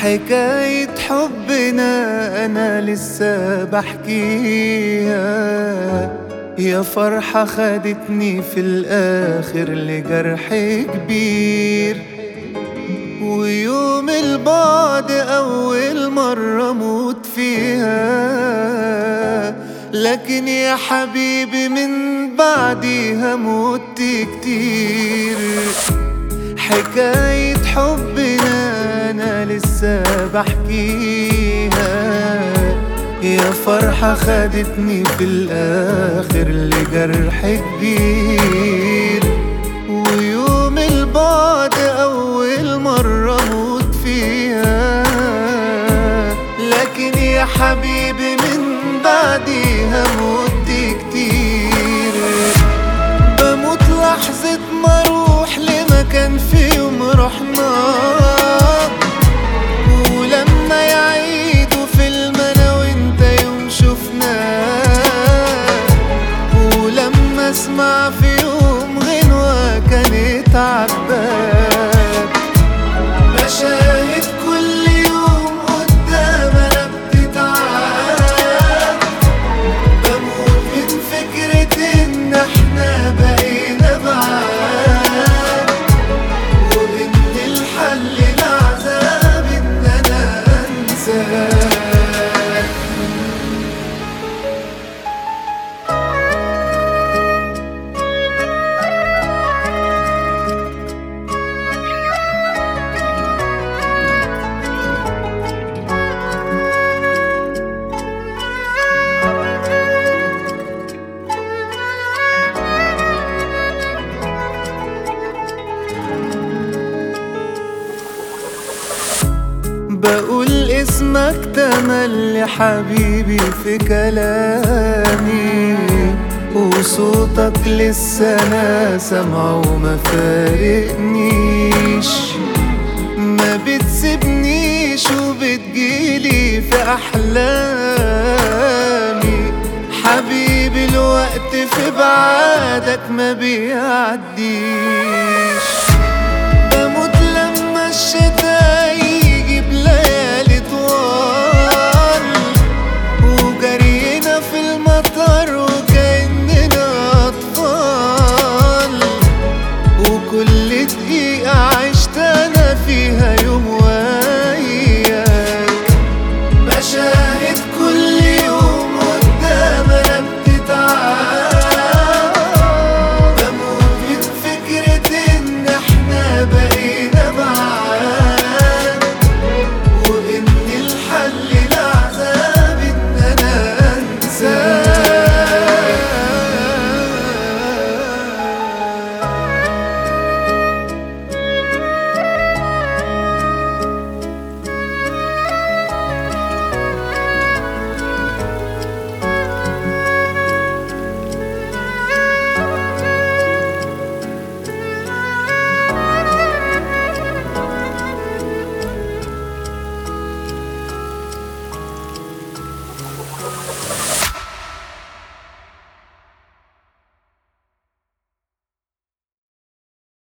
حكاية حبنا أنا لسه بحكيها يا فرحة خدتني في الآخر لجرح كبير ويوم البعد أول مرة موت فيها لكن يا حبيبي من بعديها موت كتير حكاية حبنا أنا لسه بحكيها يا فرحة خدتني في الآخر لجرح كبير ويوم البعد أول مرة موت فيها لكن يا حبيبي من بعديها موت كتير بموت لحظة ما اروح لمكان في يوم رحنا ولما يعيدوا فيلم انا وانت يوم شفنا ولما اسمع في يوم غنوة كانت عباك مشاهد كل يوم قدام انا بتتعاد بموت من فكرة ان احنا بقينا بعاد وان الحل العذاب ان انا انساك بقول اسمك تملي حبيبي في كلامي وصوتك لسه انا سامعه وما فارقنيش ما بتسيبنيش وبتجيلي في احلامي حبيبي الوقت في بعادك ما بيعديش بموت لما الشتا يجي بليالي طوال وجرينا في المطر وكأننا أطفال وكل دقيقة عشت أنا فيها يوم وياك مشاهد كل يوم قدام أنا بتتعاد بموت من فكرة إن إحنا بقينا بعاد وإن الحل العذاب إن أنا أنساك